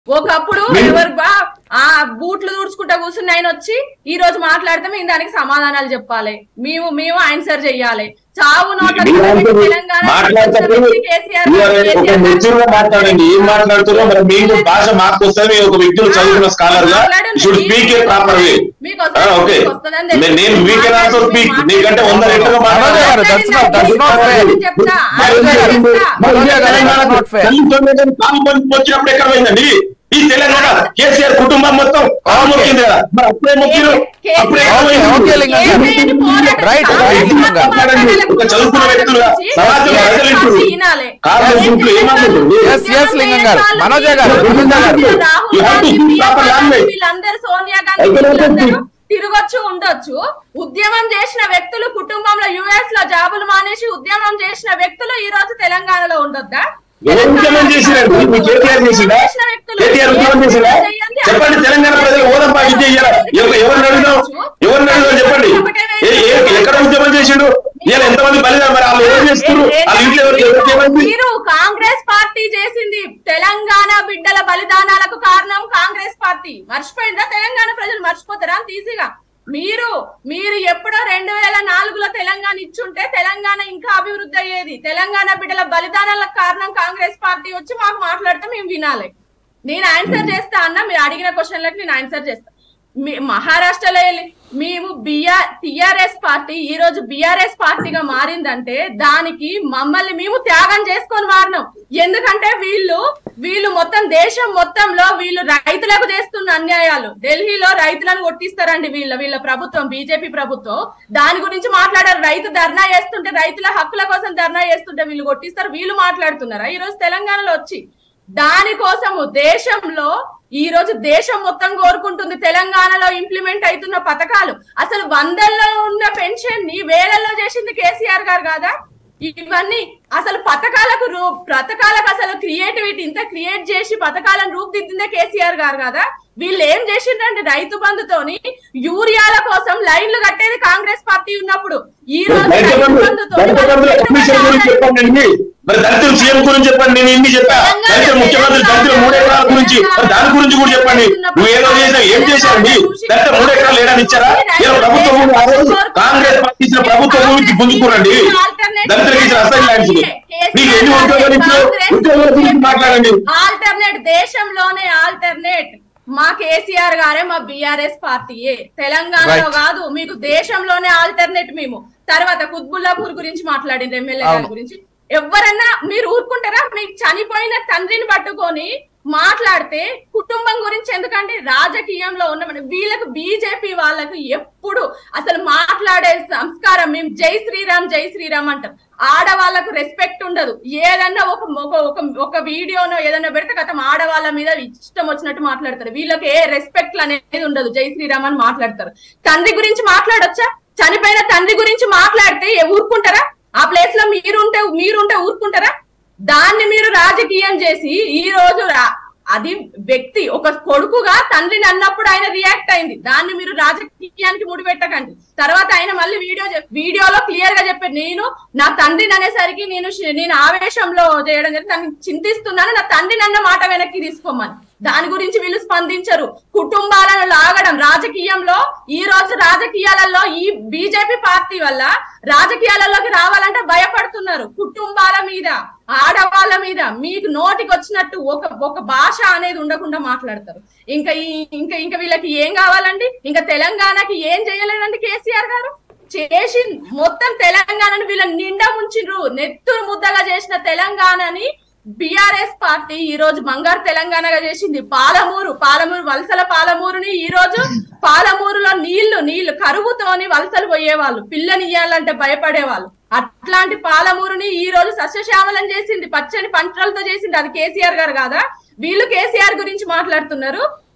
ఒకప్పుడు మీ- ఎవరు బా ఆ బూట్లు తుడుచుకుంటా కూర్చుని ఆయన వచ్చి ఈ రోజు మాట్లాడితే మేము దానికి సమాధానాలు చెప్పాలి మేము మేము ఆన్సర్ చెయ్యాలి చావు నోట్ల మీరు తెలంగాణ అంటారు, తెలంగాణ మాట్లాడేటప్పుడు కేసీఆర్ మీరు గారు, ఒక కేసీఆర్ మెచ్యూర్ గా గారు మాట్లాడండి ఏం మాట్లాడుతున్నారో మరి మీకు భాష మాకు వస్తుంది ఒక వ్యక్తులు చదువుకున్న స్కాలర్ గా మాట్లాడండి. Should speak a proper way మీకు వస్తుంది, ఓకే మీకు వస్తుందని తెలుసు. నేను- నేను వీ కెన్ ఆల్సో స్పీక్ నీకంటే వంద రెట్లుగా మనోజ్ గారు, మాట్లాడాలి that's not- that's not fair. చెప్తా మరి అది మరి చెప్తా. మరి మనోజ్ గారు, తెలంగాణ that's not fair. తల్లిదండ్రులు కాలు పంపి వచ్చినప్పుడు ఎక్కడ పోయిందండి ఈ తెలంగాణ కేసీఆర్ కుటుంబం మొత్తం కాలు మొక్కింది కదా మరి అప్పుడే మొక్కిరు అప్పుడే ఓకే, పోయింది. ఓకే, లింగం గారు. ఏమేమి పోరాటం రైట్, కాదు. రైట్, లింగం గారు. మాట్లాడండి. ఒక చదువుకున్న వ్యక్తులుగా సమాజం Yes, ప్రజలు ఇంటారు. వినాలి. కాదు, ఏం సింపుల్ ఏమనుకుంటుంది? Yes, yes, లింగం గారు. మనోజ గారు, మనోజ గారు. Rahul You have to Gandhi, use Priyanka proper Gandhi, language. వీళ్ళందరూ సోనియా గాంధీ అయితే వీళ్ళందరూ లేదు. తిరగొచ్చు ఉండొచ్చు ఉద్యమం చేసిన వ్యక్తులు కుటుంబంలో యుఎస్ లో జాబులు మానేసి ఉద్యమం చేసిన వ్యక్తులు ఈ రోజు తెలంగాణలో ఉండొద్దా ఎవరు ఉద్యమం చేసినారు మీ కేటీఆర్ చేసిందా చేసిన వ్యక్తులు కేటీఆర్ ఉద్యమం చేసిందా చేయండి. చెప్పండి తెలంగాణ ప్రజలు ఓదప్ప విద్య ఇయ్యాలి ఎవ- ఎవరిని అడుగుదాం ఎవరిని అడుగుదాం చెప్పండి ఏ- ఏ- ఎక్కడ ఉద్యమం చేసిండు ఇలా ఎంతమంది బలిదారు మరి వాళ్ళు ఏం చేస్తున్నారు వాళ్ళ ఇంట్లో ఎవరు ఎవరు ఏమైంది మీరు కాంగ్రెస్ పార్టీ చేసింది తెలంగాణ బిడ్డల బలిదానాలకు కారణం కాంగ్రెస్ పార్టీ మర్చిపోయిందా తెలంగాణ ప్రజలు మర్చిపోతారా అంత ఈజీగా మీరు మీరు ఎప్పుడో రెండు వేల నాలుగులో తెలంగాణ ఇచ్చుంటే తెలంగాణ ఇంకా అభివృద్ధి అయ్యేది తెలంగాణ బిడ్డల బలిదానాలకు కారణం కాంగ్రెస్ పార్టీ వచ్చి మాకు మాట్లాడితే మేము వినాలి నేను ఆన్సర్ చేస్తా అన్న మీరు అడిగిన క్వశ్చన్లకు నేను ఆన్సర్ చేస్తా మీ మహారాష్ట్రలో వెళ్ళి మేము బిఆర్ టిఆర్ఎస్ పార్టీ ఈ రోజు బిఆర్ఎస్ పార్టీగా మారిందంటే దానికి మమ్మల్ని మేము త్యాగం చేసుకొని మారినాం ఎందుకంటే వీళ్ళు వీళ్ళు మొత్తం దేశం మొత్తంలో వీళ్ళు రైతులకు చేస్తున్న అన్యాయాలు ఢిల్లీలో రైతులను కొట్టిస్తారండి వీళ్ళ వీళ్ళ ప్రభుత్వం బీజేపీ ప్రభుత్వం దాని గురించి మాట్లాడారు రైతు ధర్నా చేస్తుంటే రైతుల హక్కుల కోసం ధర్నా చేస్తుంటే వీళ్ళు కొట్టిస్తారు వీళ్ళు మాట్లాడుతున్నారా ఈ రోజు తెలంగాణలో వచ్చి దానికోసము దేశంలో ఈ రోజు దేశం మొత్తం కోరుకుంటుంది తెలంగాణలో ఇంప్లిమెంట్ అవుతున్న పథకాలు అసలు వందల్లో ఉన్న పెన్షన్ ని వేలల్లో చేసింది కేసీఆర్ గారు కాదా ఇవన్నీ అసలు పథకాలకు రూ పథకాలకు అసలు క్రియేటివిటీ ఇంత క్రియేట్ చేసి పథకాలను రూపుదిద్దిందే కేసీఆర్ గారు కదా వీళ్ళు ఏం చేసిండ్రంటే రైతు బంధుతోని యూరియాల కోసం లైన్లు కట్టేది కాంగ్రెస్ పార్టీ ఉన్నప్పుడు ఈ రోజు దళిత రైతు బంధు బంధుతోని దళిత బంధుల కమిషన్ గురించి చెప్పండి అండి మరి దళితులు సీఎం గురించి చెప్పండి నేను ఇన్ని చెప్పా దళిత ముఖ్యమంత్రి దళితుల మూడు ఎకరాల గురించి మరి దాని గురించి కూడా చెప్పండి నువ్వు ఏదో చేసావు ఏం చేశారండి దళిత మూడు ఎకరాలు ఏడాది ఇచ్చారా ఇలా ప్రభుత్వం భూమి ఆ రోజు కాంగ్రెస్ పార్టీ ఇచ్చిన ప్రభుత్వ భూమికి గుంజుకురండి దళితులకు ఇచ్చిన అసలు ల్యాండ్స్ నీకు ఎన్ని ఉద్యోగాలు ఇచ్చారు ఉద్యోగాల గురించి మాట్లాడండి ఆల్టర్నేట్ దేశంలోనే ఆల్టర్నేట్ మా కేసీఆర్ గారే మా బిఆర్ఎస్ పార్టీయే తెలంగాణలో Right. కాదు మీకు దేశంలోనే ఆల్టర్నేట్ మేము తర్వాత కుత్బుల్లాపూర్ గురించి మాట్లాడింది ఎమ్మెల్యే గారి అవును. గురించి ఎవరన్నా మీరు ఊరుకుంటారా మీకు చనిపోయిన తండ్రిని పట్టుకొని మాట్లాడితే కుటుంబం గురించి ఎందుకండి రాజకీయంలో ఉన్న మన- వీళ్ళకు బీజేపీ వాళ్ళకు ఎప్పుడు అసలు మాట్లాడే సంస్కారం మేము జై శ్రీరామ్ జై శ్రీరామ్ అంటాం ఆడవాళ్ళకు రెస్పెక్ట్ ఉండదు ఏదన్నా ఒక ఒక- ఒక ఒక వీడియోనో ఏదన్నా పెడితే గతం ఆడవాళ్ళ మీద ఇష్టం వచ్చినట్టు మాట్లాడతారు వీళ్ళకి ఏ రెస్పెక్ట్ అనేది ఉండదు జై శ్రీరామ్ అని మాట్లాడతారు తండ్రి గురించి మాట్లాడొచ్చా చనిపోయిన తండ్రి గురించి మాట్లాడితే ఏ ఊరుకుంటారా ఆ ప్లేస్ లో మీరుంటే మీరుంటే ఊరుకుంటారా దాన్ని మీరు రాజకీయం చేసి ఈ రోజు రా- అది వ్యక్తి ఒక కొడుకుగా తండ్రిని అన్నప్పుడు ఆయన రియాక్ట్ అయింది దాన్ని మీరు రాజకీయానికి ముడిపెట్టకండి తర్వాత ఆయన మళ్ళీ వీడియో చెప్- వీడియోలో క్లియర్ గా చెప్పారు నేను నా తండ్రిని అనేసరికి నేను శ- నేను ఆవేశంలో చేయడం జరిగింది దాన్ని చింతిస్తున్నాను నా తండ్రిని అన్న మాట వెనక్కి తీసుకోమని దాని గురించి వీళ్ళు స్పందించరు కుటుంబాలను లాగడం రాజకీయంలో ఈ రోజు రాజకీయాలలో ఈ బీజేపీ పార్టీ వల్ల రాజకీయాలలోకి రావాలంటే భయపడుతున్నారు కుటుంబాల మీద ఆడవాళ్ళ మీద మీకు నోటికి వచ్చినట్టు ఒక ఒక భాష అనేది ఉండకుండా మాట్లాడతారు ఇంకా ఈ ఇంకా ఇంకా వీళ్ళకి ఏం కావాలండి ఇంకా తెలంగాణకి ఏం చేయలేదండి కేసీఆర్ గారు చేసి మొత్తం తెలంగాణను వీళ్ళ నిండా ముంచిండ్రు నెత్తురు ముద్దగా చేసిన తెలంగాణని బిఆర్ఎస్ పార్టీ ఈ రోజు బంగారు తెలంగాణగా చేసింది పాలమూరు పాలమూరు వలసల పాలమూరుని ఈ రోజు పాలమూరులో నీళ్లు నీళ్లు కరువుతోని వలసలు పోయేవాళ్ళు పిల్లని ఇయ్యాలంటే భయపడేవాళ్ళు అట్లాంటి పాలమూరుని ఈ రోజు సస్యశ్యామలం చేసింది పచ్చని పంటలతో చేసింది అది కేసీఆర్ గారు కాదా వీళ్ళు కేసీఆర్ గురించి మాట్లాడుతున్నారు